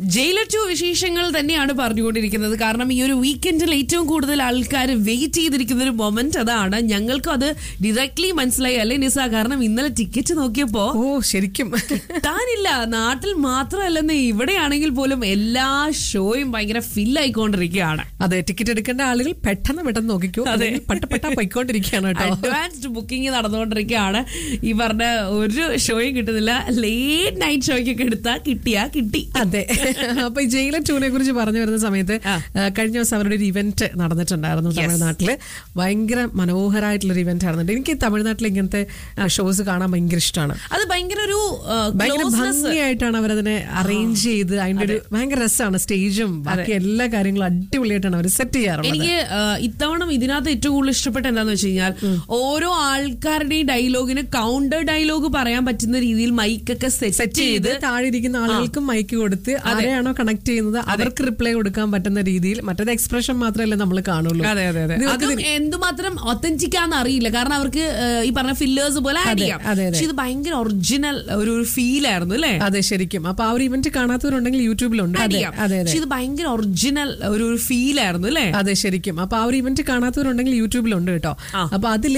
Jailer to വിശേഷങ്ങൾ തന്നെയാണ് പറഞ്ഞുകൊണ്ടിരിക്കുന്നത് കാരണം ഈ ഒരു വീക്കെൻഡിൽ ഏറ്റവും കൂടുതൽ ആൾക്കാർ വെയിറ്റ് ചെയ്തിരിക്കുന്ന ഒരു മൊമെന്റ് അതാണ് ഞങ്ങൾക്കും അത് ഡയറക്ട്ലി മനസ്സിലായി അല്ലേ നിസ കാരണം ഇന്നലെ ടിക്കറ്റ് നോക്കിയപ്പോ ഓ ശരിക്കും കിട്ടാനില്ല നാട്ടിൽ മാത്രമല്ലെന്ന് ഇവിടെയാണെങ്കിൽ പോലും എല്ലാ ഷോയും ഭയങ്കര ഫിൽ ആയിക്കൊണ്ടിരിക്കുകയാണ് അതെ ടിക്കറ്റ് എടുക്കേണ്ട ആളുകൾ പെട്ടെന്ന് പെട്ടെന്ന് നോക്കിക്കോ അതെ. അല്ലെങ്കിൽ പട്ട പെട്ട പൊയ്ക്കൊണ്ടിരിക്കുകയാണ് കേട്ടോ അഡ്വാൻസ്ഡ് ബുക്കിംഗ് നടന്നുകൊണ്ടിരിക്കുകയാണ് ഈ പറഞ്ഞ ഒരു ഷോയും കിട്ടുന്നില്ല ലേറ്റ് നൈറ്റ് ഷോയ്ക്കൊക്കെ എടുത്താ കിട്ടിയാ കിട്ടി അതെ അപ്പൊ ഈ ജയിലർ ടൂനെ കുറിച്ച് പറഞ്ഞു വരുന്ന സമയത്ത് ആ. ആ, കഴിഞ്ഞ ദിവസം അവരുടെ ഒരു ഇവന്റ് നടന്നിട്ടുണ്ടായിരുന്നു തമിഴ്നാട്ടില് ഭയങ്കര മനോഹരമായിട്ടുള്ള ഒരു ഇവന്റ് ആയിരുന്നു എനിക്ക് തമിഴ്നാട്ടിൽ ഇങ്ങനത്തെ ഷോസ് കാണാൻ ഭയങ്കര ഇഷ്ടമാണ് അത് ഭയങ്കര ഒരു ആ, ഭയങ്കര closeness. ഭംഗിയായിട്ടാണ് അവരതിനെ അറേഞ്ച് ചെയ്ത് അതിന്റെ ഒരു ഭയങ്കര രസമാണ് സ്റ്റേജും ബാക്കി എല്ലാ കാര്യങ്ങളും അടിപൊളിയായിട്ടാണ് അവർ സെറ്റ് ചെയ്യാറുള്ളത് എനിക്ക് ആ, ഇത്തവണ ഇതിനകത്ത് ഏറ്റവും കൂടുതൽ ഇഷ്ടപ്പെട്ട എന്താന്ന് വെച്ച് കഴിഞ്ഞാൽ ഓരോ ആൾക്കാരുടെയും ഡയലോഗിന് കൗണ്ടർ ഡയലോഗ് പറയാൻ പറ്റുന്ന രീതിയിൽ മൈക്കൊക്കെ സെറ്റ് സെറ്റ് ചെയ്ത് താഴെ ഇരിക്കുന്ന ആളുകൾക്ക് മൈക്ക് കൊടുത്ത് ആരെയാണോ കണക്ട് ചെയ്യുന്നത് അവർക്ക് റിപ്ലൈ കൊടുക്കാൻ പറ്റുന്ന രീതിയിൽ മറ്റേത് എക്സ്പ്രഷൻ മാത്രമല്ലേ നമ്മൾ കാണുള്ളൂ അതെ അതെ അതെ നിങ്ങൾക്ക് അതും എന്തുമാത്രം ഒത്തന്റിക് ആണെന്ന് അറിയില്ല കാരണം അവർക്ക് ആ, ഈ പറഞ്ഞ ഫില്ലേഴ്സ് പോലെ ആഡ് അതെ, ചെയ്യാം അതെ, അതെ. പക്ഷെ ഇത് ഭയങ്കര ഒറിജിനൽ ഒരു ഫീൽ ആയിരുന്നു അല്ലേ അതെ ശരിക്കും അപ്പൊ ആ ഒരു ഇവന്റ് കാണാത്തവരുണ്ടെങ്കിൽ യൂട്യൂബിലുണ്ട് Add അതെ ചെയ്യാം. അതെ അതെ പക്ഷെ ഇത് ഭയങ്കര ഒറിജിനൽ ഒരു ഫീൽ ആയിരുന്നു അല്ലേ അതെ ശരിക്കും അപ്പൊ ആ ഒരു ഇവന്റ് കാണാത്തവരുണ്ടെങ്കിൽ യൂട്യൂബിലുണ്ട് കേട്ടോ ആ. അപ്പൊ അതിൽ